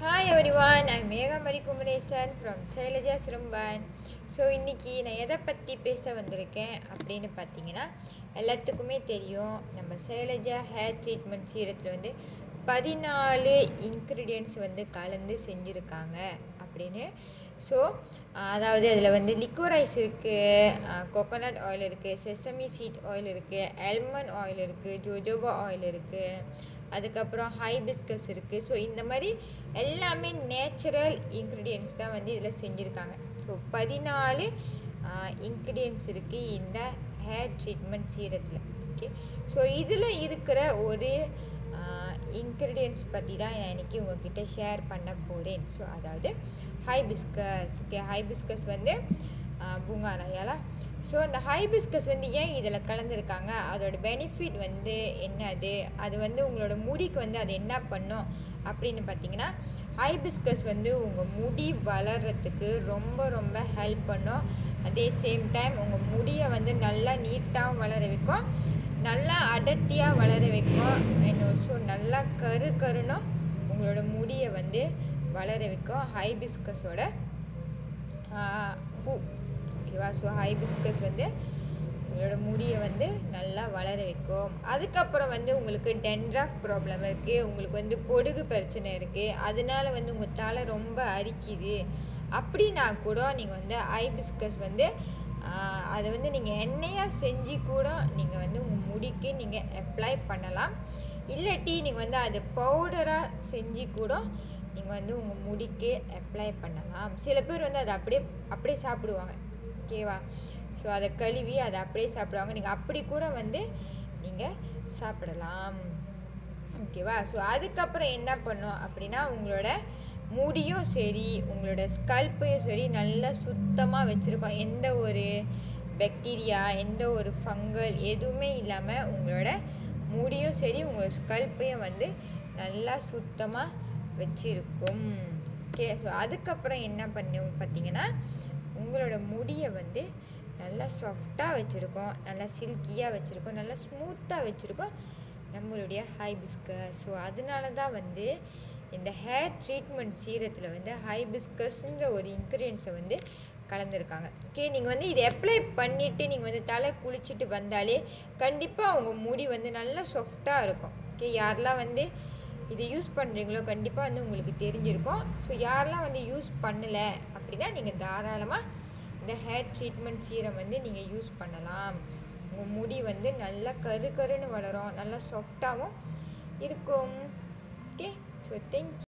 hi everyone I மேகமரி Kumaresan from Sailaja Seremban so இன்றைக்கி நான் எதை பற்றி பேச வந்திருக்கேன் அப்படின்னு பார்த்தீங்கன்னா எல்லாத்துக்குமே தெரியும் நம்ம சைலஜா ஹேர் ட்ரீட்மெண்ட் சீரத்தில் வந்து பதினாலு இன்க்ரீடியன்ட்ஸ் வந்து கலந்து செஞ்சுருக்காங்க அப்படின்னு ஸோ அதாவது அதில் வந்து லிக்வரைஸ் இருக்குது கோகோனட் ஆயில் இருக்குது செசமி சீட் ஆயில் இருக்குது ஆல்மண்ட் ஆயில் இருக்குது ஜோஜோபா ஆயில் இருக்குது அதுக்கப்புறம் ஹைபிஸ்கஸ் இருக்குது ஸோ இந்த மாதிரி எல்லாமே நேச்சுரல் இன்க்ரீடியன்ட்ஸ் தான் வந்து இதில் செஞ்சுருக்காங்க ஸோ பதினாலு இன்க்ரீடியன்ட்ஸ் இருக்குது இந்த ஹேர் ட்ரீட்மெண்ட் சீரத்தில் ஓகே ஸோ இதில் இருக்கிற ஒரு இன்க்ரீடியன்ட்ஸ் பற்றி தான் நான் இன்றைக்கி உங்ககிட்ட ஷேர் பண்ண போகிறேன் ஸோ அதாவது ஹைபிஸ்கஸ் ஓகே ஹைபிஸ்கஸ் வந்து பூங்காராயாலா ஸோ அந்த ஹைபிஸ்கஸ் வந்து ஏன் இதில் கலந்துருக்காங்க அதோட பெனிஃபிட் வந்து என்னது அது வந்து உங்களோட முடிக்கு வந்து அது என்ன பண்ணும் அப்படின்னு பார்த்தீங்கன்னா ஹைபிஸ்கஸ் வந்து உங்கள் முடி வளர்கிறதுக்கு ரொம்ப ரொம்ப ஹெல்ப் பண்ணும் அதே சேம் டைம் உங்கள் முடியை வந்து நல்லா நீட்டாகவும் வளர வைக்கும் நல்லா அடர்த்தியாக வளர வைக்கும் அண்ட் ஆல்சோ நல்லா கரு கருணும் உங்களோட முடியை வந்து வளர வைக்கும் ஹைபிஸ்கஸோட பூ ஓகேவா ஸோ ஹைபிஸ்கஸ் வந்து உங்களோட முடியை வந்து நல்லா வளர வைக்கும் அதுக்கப்புறம் வந்து உங்களுக்கு டென்ட்ராஃப் ப்ராப்ளம் இருக்குது உங்களுக்கு வந்து பொடுகு பிரச்சனை இருக்குது அதனால வந்து உங்கள் தலை ரொம்ப அரிக்குது அப்படின்னா கூட நீங்கள் வந்து ஹைபிஸ்கஸ் வந்து அதை வந்து நீங்கள் எண்ணெயாக செஞ்சு கூட நீங்கள் வந்து உங்கள் முடிக்கு நீங்கள் அப்ளை பண்ணலாம் இல்லாட்டி நீங்கள் வந்து அது பவுடராக செஞ்சு கூட நீங்கள் வந்து உங்கள் முடிக்கு அப்ளை பண்ணலாம் சில பேர் வந்து அதை அப்படியே அப்படியே சாப்பிடுவாங்க ஓகேவா ஸோ அதை கழுவி அதை அப்படியே சாப்பிடுவாங்க நீங்கள் அப்படி கூட வந்து நீங்கள் சாப்பிடலாம் ஓகேவா ஸோ அதுக்கப்புறம் என்ன பண்ணும் அப்படின்னா உங்களோட முடியும் சரி உங்களோட ஸ்கல்ப்பையும் சரி நல்லா சுத்தமாக வச்சுருக்கோம் எந்த ஒரு பாக்டீரியா எந்த ஒரு ஃபங்கல் எதுவுமே இல்லாமல் உங்களோட முடியும் சரி உங்கள் ஸ்கல்ப்பையும் வந்து நல்லா சுத்தமாக வச்சுருக்கும் ஓகே ஸோ அதுக்கப்புறம் என்ன பண்ணும் பார்த்தீங்கன்னா உங்களோட முடியை வந்து நல்லா சாஃப்டாக வச்சுருக்கோம் நல்லா சில்கியாக வச்சுருக்கோம் நல்லா ஸ்மூத்தாக வச்சுருக்கோம் நம்மளுடைய ஹைபிஸ்கஸ் ஸோ அதனால தான் வந்து இந்த ஹேர் ட்ரீட்மெண்ட் சீரத்தில் வந்து ஹைபிஸ்கஸ்ன்ற ஒரு இன்க்ரீடியன்ஸை வந்து கலந்துருக்காங்க ஓகே நீங்கள் வந்து இதை அப்ளை பண்ணிவிட்டு நீங்கள் வந்து தலை குளிச்சுட்டு வந்தாலே கண்டிப்பாக உங்கள் முடி வந்து நல்லா சாஃப்டாக இருக்கும் ஓகே யாரெல்லாம் வந்து இதை யூஸ் பண்ணுறீங்களோ கண்டிப்பாக வந்து உங்களுக்கு தெரிஞ்சிருக்கும் ஸோ யாரெல்லாம் வந்து யூஸ் பண்ணலை அப்படின்னா நீங்கள் தாராளமாக இந்த ஹேர் ட்ரீட்மெண்ட் சீரம் வந்து நீங்கள் யூஸ் பண்ணலாம் உங்கள் முடி வந்து நல்லா கரு கருன்னு வளரும் நல்லா சாஃப்டாகவும் இருக்கும் ஓகே ஸோ தேங்க்